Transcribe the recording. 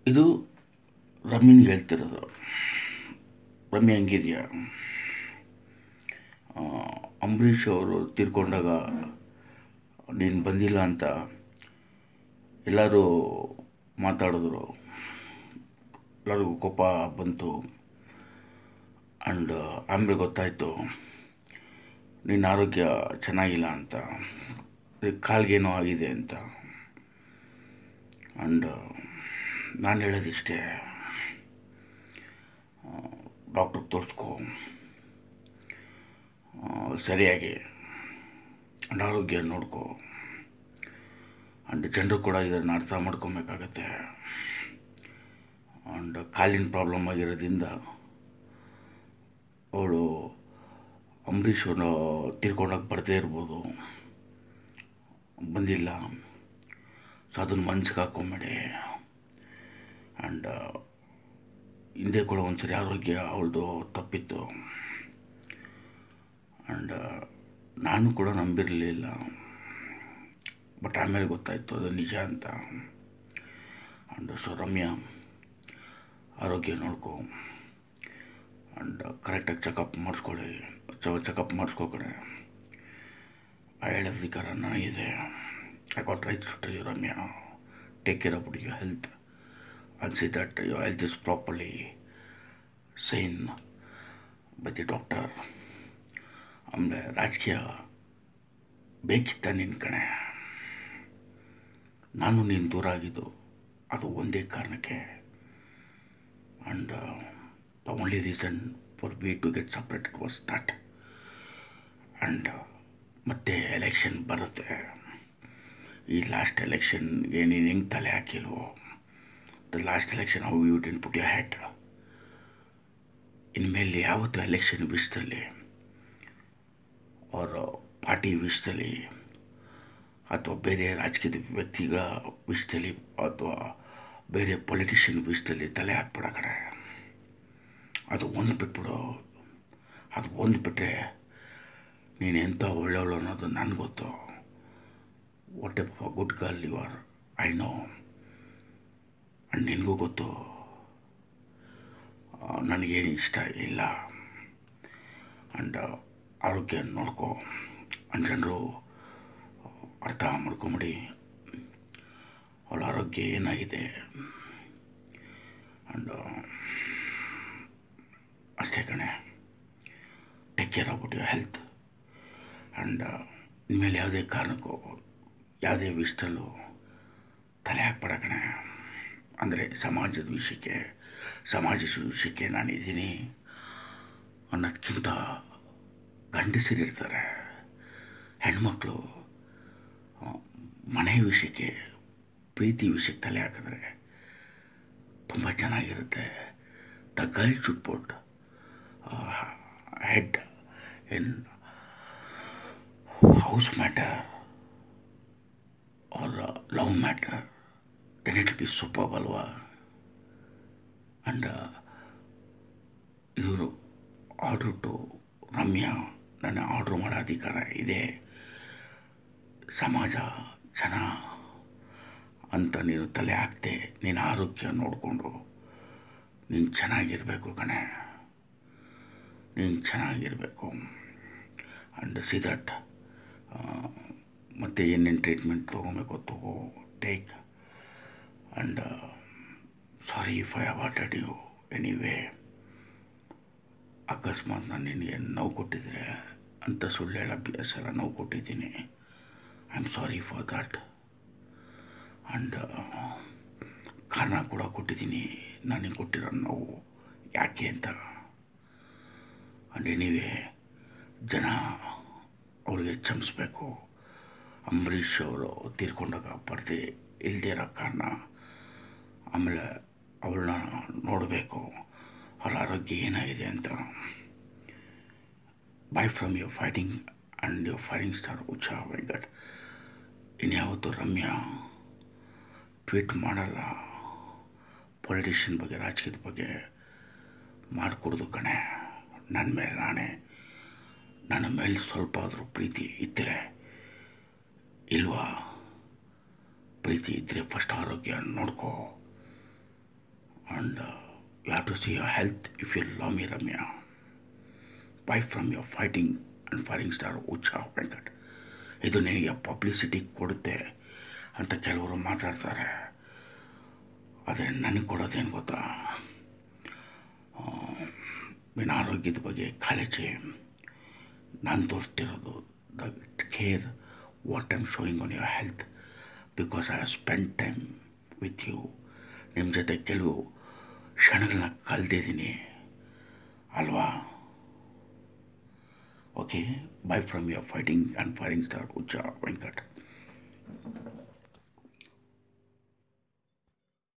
ಇದು ರಮ್ಯನಿಗೆ ಹೇಳ್ತಿರೋದು ರಮ್ಯ ಹೆಂಗಿದೆಯಾ ಅಂಬರೀಷ್ ಅವರು ತೀರ್ಕೊಂಡಾಗ ನೀನು ಬಂದಿಲ್ಲ ಅಂತ ಎಲ್ಲರೂ ಮಾತಾಡಿದ್ರು ಎಲ್ಲರಿಗೂ ಕೋಪ ಬಂತು ಆ್ಯಂಡ್ ಆಮೇಲೆ ಗೊತ್ತಾಯಿತು ನಿನ್ನ ಆರೋಗ್ಯ ಚೆನ್ನಾಗಿಲ್ಲ ಅಂತ ಕಾಲ್ಗೇನೋ ಆಗಿದೆ ಅಂತ ಆ್ಯಂಡ್ ನಾನು ಹೇಳೋದಿಷ್ಟೇ ಡಾಕ್ಟ್ರಿಗೆ ತೋರಿಸ್ಕೊ ಸರಿಯಾಗಿ ಆ್ಯಂಡ್ ಆರೋಗ್ಯ ನೋಡ್ಕೊ ಆ್ಯಂಡ್ ಜನರು ಕೂಡ ಇದನ್ನು ಅರ್ಥ ಮಾಡ್ಕೊಬೇಕಾಗತ್ತೆ ಆ್ಯಂಡ್ ಕಾಲಿನ ಪ್ರಾಬ್ಲಮ್ ಆಗಿರೋದ್ರಿಂದ ಅವಳು ಅಂಬರೀಷ್ ಅವ್ರನ್ನ ತೀರ್ಕೊಂಡೋಗಿ ಬರದೇ ಇರ್ಬೋದು ಬಂದಿಲ್ಲ ಸೊ ಅದನ್ನು ಮನ್ಸಿಗೆ ಹಾಕೊಂಬೇಡಿ ಆ್ಯಂಡ್ ಹಿಂದೆ ಕೂಡ ಒಂದ್ಸರಿ ಆರೋಗ್ಯ ಅವಳದು ತಪ್ಪಿತ್ತು ಆ್ಯಂಡ್ ನಾನು ಕೂಡ ನಂಬಿರಲಿಲ್ಲ ಬಟ್ ಆಮೇಲೆ ಗೊತ್ತಾಯಿತು ಅದು ನಿಜ ಅಂತ ಆ್ಯಂಡ್ ಸೊ ರಮ್ಯಾ ಆರೋಗ್ಯ ನೋಡ್ಕೊ ಆ್ಯಂಡ್ ಕರೆಕ್ಟಾಗಿ ಚೆಕಪ್ ಮಾಡಿಸ್ಕೊಳ್ಳಿ ಚೆಕಪ್ ಮಾಡಿಸ್ಕೋ ಕಡೆ ಆ ಹೇಳೋ ಅಧಿಕಾರ ನನಗಿದೆ I got rights to you Ramya take care about your health and see that your health is properly seen by the doctor ಆಮೇಲೆ ರಾಜಕೀಯ ಬೇಕಿತ್ತ ನಿನ್ನ ಕಣೆ ನಾನು ನೀನು ದೂರ ಆಗಿದ್ದು ಅದು ಒಂದೇ ಕಾರಣಕ್ಕೆ and the only reason for we to get separated was that and ಮತ್ತೆ ಎಲೆಕ್ಷನ್ ಬರುತ್ತೆ ಈ ಲಾಸ್ಟ್ ಎಲೆಕ್ಷನ್ಗೆ ನೀನು ಹೆಂಗೆ ತಲೆ ಹಾಕಿಲ್ವೋ the last election how you didn't put your head ಇನ್ಮೇಲೆ ಯಾವತ್ತು ಎಲೆಕ್ಷನ್ ವಿಷಯದಲ್ಲಿ ಅವರ ಪಾರ್ಟಿ ವಿಷಯದಲ್ಲಿ ಅಥವಾ ಬೇರೆ ರಾಜಕೀಯ ವ್ಯಕ್ತಿಗಳ ವಿಷಯದಲ್ಲಿ ಅಥವಾ ಬೇರೆ ಪೊಲಿಟಿಷಿಯನ್ ವಿಷಯದಲ್ಲಿ ತಲೆ ಹಾಕ್ಬಿಡ ಕಡೆ ಅದು ಒಂದು ಬಿಟ್ಬಿಡು ಅದು ಒಂದು ಬಿಟ್ಟರೆ ನೀನು ಎಂಥ ಒಳ್ಳೆಯವಳು ಅನ್ನೋದು ನನಗೆ ಗೊತ್ತು what a good girl you are I know and ನಿನಗೂ ಗೊತ್ತು ನನಗೇನು ಇಷ್ಟ ಇಲ್ಲ ಆ್ಯಂಡ್ ಆರೋಗ್ಯ ನೋಡ್ಕೊ ಆ್ಯಂಡ್ ಜನರು ಅರ್ಥ ಮಾಡ್ಕೊಂಬಿಡಿ ಅವಳ ಆರೋಗ್ಯ ಏನಾಗಿದೆ ಆ್ಯಂಡ್ ಅಷ್ಟೇ ಕಣೆ take care about your health and ಇನ್ಮೇಲೆ ಯಾವುದೇ ಕಾರಣಕ್ಕೂ ಯಾವುದೇ ವಿಷಯದಲ್ಲೂ ತಲೆ ಹಾಕ್ಬೇಡ ಕಣೆ ಅಂದರೆ ಸಮಾಜದ ವಿಷಯಕ್ಕೆ ಸಮಾಜದ ವಿಷಯಕ್ಕೆ ನಾನಿದ್ದೀನಿ ಅನ್ನೋದಕ್ಕಿಂತ ಗಂಡಸರಿರ್ತಾರೆ ಹೆಣ್ಮಕ್ಳು ಮನೆ ವಿಷಯಕ್ಕೆ ಪ್ರೀತಿ ವಿಷಯಕ್ಕೆ ತಲೆ ಹಾಕಿದ್ರೆ ತುಂಬ ಚೆನ್ನಾಗಿರುತ್ತೆ the girl should put head in house matter or love matter then it be super ಅಲ್ವಾ ಆ್ಯಂಡ್ ಇವರು ಆರ್ಡ್ರು ಟು ರಮ್ಯಾ ನನ್ನ ಆರ್ಡ್ರ್ ಮಾಡೋ ಅಧಿಕಾರ ಇದೆ ಸಮಾಜ ಜನ ಅಂತ ನೀನು ತಲೆ ಹಾಕ್ತೆ ನಿನ್ನ ಆರೋಗ್ಯ ನೋಡಿಕೊಂಡು ನೀನು ಚೆನ್ನಾಗಿರಬೇಕು ಕಣೆ ನೀನು ಚೆನ್ನಾಗಿರಬೇಕು ಆ್ಯಂಡ್ ಸಿ ದಟ್ ಮತ್ತು ಏನೇನು ಟ್ರೀಟ್ಮೆಂಟ್ ತೊಗೊಬೇಕು ತಗೋ take and sorry if I avoided you anyway ಅಕಸ್ಮಾತ್ ನಾನು ನಿನಗೆ ನೋವು ಕೊಟ್ಟಿದ್ರೆ ಅಂತ ಸುಳ್ಳು ಹೇಳೋ ಅಭ್ಯಾಸ ಎಲ್ಲ ನೋವು ಕೊಟ್ಟಿದ್ದೀನಿ I am sorry for that and ಕಾರಣ ಕೂಡ ಕೊಟ್ಟಿದ್ದೀನಿ ನನಗೆ ಕೊಟ್ಟಿರೋ ನೋವು ಯಾಕೆ ಅಂತ ಆ್ಯಂಡ್ ಎನಿವೇ ಜನ ಅವ್ರಿಗೆ ಕ್ಷಮಿಸ್ಬೇಕು ಅಂಬರೀಷ್ ಅವರು ತೀರ್ಕೊಂಡಾಗ ಪರದೆ ಇಲ್ಲದೆ ಇರೋ ಕಾರಣ ಆಮೇಲೆ ಅವಳನ್ನ ನೋಡಬೇಕು ಅವಳ ಆರೋಗ್ಯ ಏನಾಗಿದೆ ಅಂತ bye from your fighting and your firing star ಉತ್ಸಾಹ ವೆಂಕಟ್ ಇನ್ಯಾವತ್ತೂ ರಮ್ಯಾ ಟ್ವೀಟ್ ಮಾಡಲ್ಲ ಪೊಲಿಟಿಷಿಯನ್ ಬಗ್ಗೆ ರಾಜಕೀಯದ ಬಗ್ಗೆ ಮಾಡಿಕೊಡ್ದು ಕಣೆ ನನ್ನ ಮೇಲೆ ನಾನೇ ನನ್ನ ಮೇಲೆ ಸ್ವಲ್ಪ ಆದರೂ ಪ್ರೀತಿ ಇದ್ದರೆ ಇಲ್ವಾ ಪ್ರೀತಿ ಇದ್ದರೆ ಫಸ್ಟ್ ಆರೋಗ್ಯ ನೋಡ್ಕೋ and uh, you have to see your health if you love me, Ramya. Buy from your fighting and fighting star ಉಚ್ಚ ವೆಂಕಟ್ ಇದು ನಿನಗೆ ಪಬ್ಲಿಸಿಟಿ ಕೊಡುತ್ತೆ ಅಂತ ಕೆಲವರು ಮಾತಾಡ್ತಾರೆ ಆದರೆ ನನಗೆ ಕೊಡೋದೇನು ಗೊತ್ತಾ ಆ, ನಿನ್ನ ಆರೋಗ್ಯದ ಬಗ್ಗೆ ಕಾಳಜಿ ನಾನು ತೋರಿಸ್ತಿರೋದು the care what I'm showing on your health because I spend time with you ನಿಮ್ಮ ಜೊತೆ ಕೆಲವು ಕ್ಷಣಗಳನ್ನ ಕಳೆದಿದ್ದೀನಿ ಅಲ್ವಾ okay bye from your fighting and firing star ಉಚ್ಚ ವೆಂಕಟ್